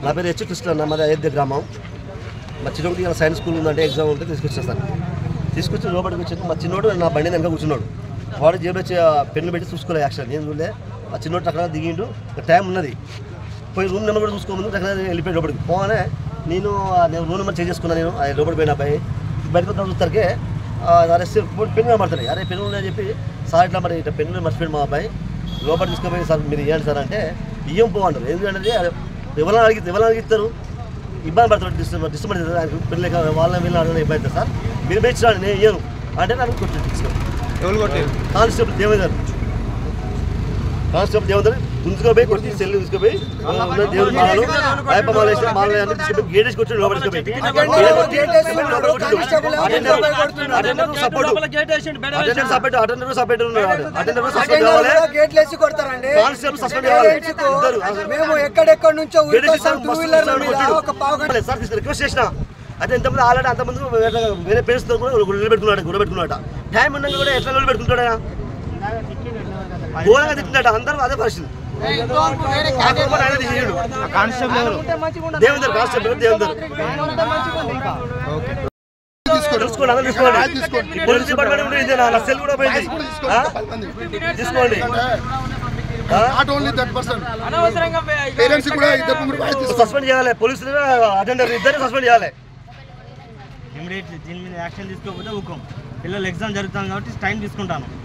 నా పేరు హెచ్ కృష్ణ అన్న మాది అయోధ్య గ్రామం మా చిన్నోడికి ఇలా సైన్స్ స్కూల్ ఉందంటే ఎగ్జామ్ ఉంటే తీసుకొచ్చాను సార్ తీసుకొచ్చి లోపలికి వచ్చి మా చిన్నోడు నా బండి వెనక కూర్చున్నాడు వాడు జేబులో వచ్చి ఆ పెన్ను పెట్టి చూసుకోలే యాక్షన్ నేను చూడలే ఆ చిన్నోడు అక్కడ దిగిండు ఇంకా టైం ఉన్నది పోయి రూమ్ నెంబర్ కూడా చూసుకోమని అక్కడ వెళ్ళిపోయి లోపలికి పోగానే నేను ఆ నేను రూమ్ నెంబర్ చేంజ్ చేసుకున్నాను నేను అది లోపలికి పోయిన అబ్బాయి బయటకు వద్దాం చూస్తారుకే అరే పెన్ను కనబడుతుంది అరే పెన్ను ఉన్నాయని చెప్పి సార్ ఇట్లా మరి ఇట్లా పెన్ను మర్చిపోయింది మా అబ్బాయి లోపల తీసుకుపోయి సార్ మీరు ఇవ్వండి సార్ అంటే ఇయ్యం పో అంటారు ఎందుకంటే ఎవరైనా అడిగి ఎవరైనా అడిగిస్తారు ఇబ్బంది పడతారు డిస్టర్బ్ డిస్టర్బ్ అవుతుంది ఆయనకు పిల్లలకి వాళ్ళని వీళ్ళని అడగడం ఇబ్బంది అవుతుంది సార్ మీరు పెంచాలి నేను ఇయ్యను అంటే నన్ను కొట్టి తీసుకొని ఎవరు కొట్టారు కానిస్టేబుల్ దేవేందర్ కానిస్టేబుల్ దేవేందర్ గుంజుకోపోయి కొట్టి సెల్లు తీసుకుపోయి ఉన్న దేవుడి మాలలు ఆయప్ప మాల వేసి మాల అన్ని తీసుకుపోయి గేట్ వేసి కొట్టి లోపల అటెండర్ సపరేట్ అటెండర్ సపరేట్ ఉన్నాడు అటెండర్ సస్పెండ్ కావాలి గేట్లు వేసి కొడతారండి కానిస్టేబుల్ సస్పెండ్ కావాలి ఇద్దరు మేము ఎక్కడెక్కడి నుంచో గేట్ వేసి ఊరికొస్తాం టూ వీలర్ మీద ఒక పావు గంట సార్ తీసుకు రిక్వెస్ట్ చేసిన అదే ఎంతమంది ఆల్రెడీ అంతమంది వేరే వేరే పేరెంట్స్ తో కూడా నిలబెట్టుకున్నాడు గురబెట్టుకున్నాడు టైం ఉండగా కూడా ఎట్లా నిలబెట్టుకుంటాడు ఆయన ఘోరంగా తిట్టినాడు అందరూ అదే పరిస్థితి కాకపోతే ఆయన తీసేయడు. కానిస్టేబుల్ ఎవరు దేవేందర్ కానిస్టేబుల్ దేవేందర్ తెలుసుకోండి అందరూ తీసుకోండి పోలీస్ డిపార్ట్మెంట్ కూడా ఇదే నా సెల్ కూడా పోయింది ఆ? తీసుకోండి ఆ? Not only that person parents కూడా ఇద్దరు ముగ్గురు బాగా తీసుకోండి సస్పెండ్ చేయాలి పోలీసులు అటెండర్ ఇద్దరు సస్పెండ్ చేయాలి ఇమీడియట్లీ దీని మీద యాక్షన్ తీసుకోకపోతే ఊకం పిల్లలు ఎగ్జామ్ జరుగుతుంది కాబట్టి టైం తీసుకుంటాను